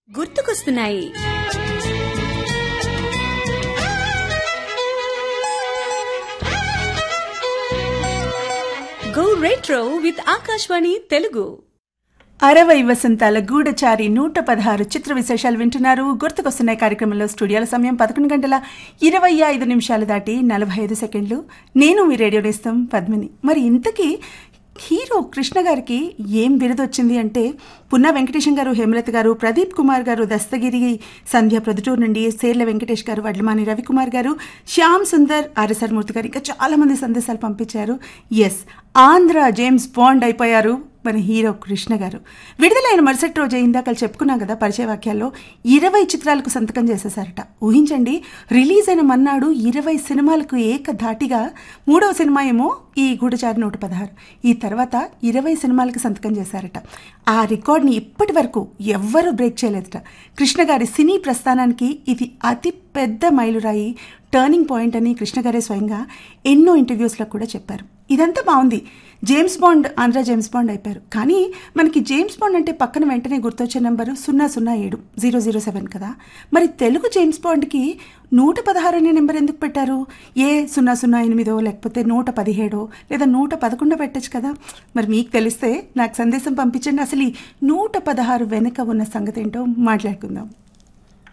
గుర్తుకొస్తున్నాయి go retro with Akashvani Telugu అరవై వసంతాల గూఢచారి నూట పదహారు చిత్ర విశేషాలు వింటున్నారు గుర్తుకొస్తున్నాయి కార్యక్రమంలో స్టూడియోల సమయం పదకొండు గంటల ఇరవై ఐదు నిమిషాలు దాటి నలభై ఐదు సెకండ్లు నేను మీ రేడియో నేస్తం పద్మిని మరి ఇంతకీ హీరో కృష్ణ గారికి ఏం బిరుదు వచ్చింది అంటే పున్నా వెంకటేశం గారు హేమలత గారు ప్రదీప్ కుమార్ గారు దస్తగిరి సంధ్య ప్రొద్దుటూరు నుండి సేర్ల వెంకటేష్ గారు వడ్లమాని రవికుమార్ గారు శ్యామ్ సుందర్ ఆర్ఎస్ఆర్ మూర్తి గారు ఇంకా చాలా మంది సందేశాలు పంపించారు ఎస్ ఆంధ్ర జేమ్స్ బాండ్ అయిపోయారు మన హీరో కృష్ణ గారు విడుదలైన మరుసటి రోజే ఇందాక చెప్పుకున్నాం కదా పరిచయ వాక్యాల్లో ఇరవై చిత్రాలకు సంతకం చేసేసారట ఊహించండి రిలీజ్ అయిన మన్నాడు ఇరవై సినిమాలకు ఏకధాటిగా మూడవ సినిమా ఏమో ఈ గూఢచారి నూట పదహారు ఈ తర్వాత ఇరవై సినిమాలకు సంతకం చేశారట ఆ రికార్డ్ని ఇప్పటి వరకు ఎవ్వరూ బ్రేక్ చేయలేదట కృష్ణ గారి సినీ ప్రస్థానానికి ఇది అతి పెద్ద మైలురాయి టర్నింగ్ పాయింట్ అని కృష్ణ గారే స్వయంగా ఎన్నో ఇంటర్వ్యూస్లో కూడా చెప్పారు ఇదంతా బాగుంది James Bond Andhra James Bond అయిపోయారు కానీ మనకి జేమ్స్ బాండ్ అంటే పక్కన వెంటనే గుర్తొచ్చే నెంబరు సున్నా సున్నా ఏడు జీరో జీరో సెవెన్ కదా మరి తెలుగు జేమ్స్ బాండ్కి నూట పదహారు అనే నెంబర్ ఎందుకు పెట్టారు ఏ సున్నా సున్నా ఎనిమిదో లేకపోతే నూట పదిహేడో లేదా నూట పదకొండో పెట్టచ్చు కదా మరి మీకు తెలిస్తే నాకు సందేశం పంపించండి అసలు ఈ నూట పదహారు వెనుక ఉన్న సంగతి ఏంటో మాట్లాడుకుందాం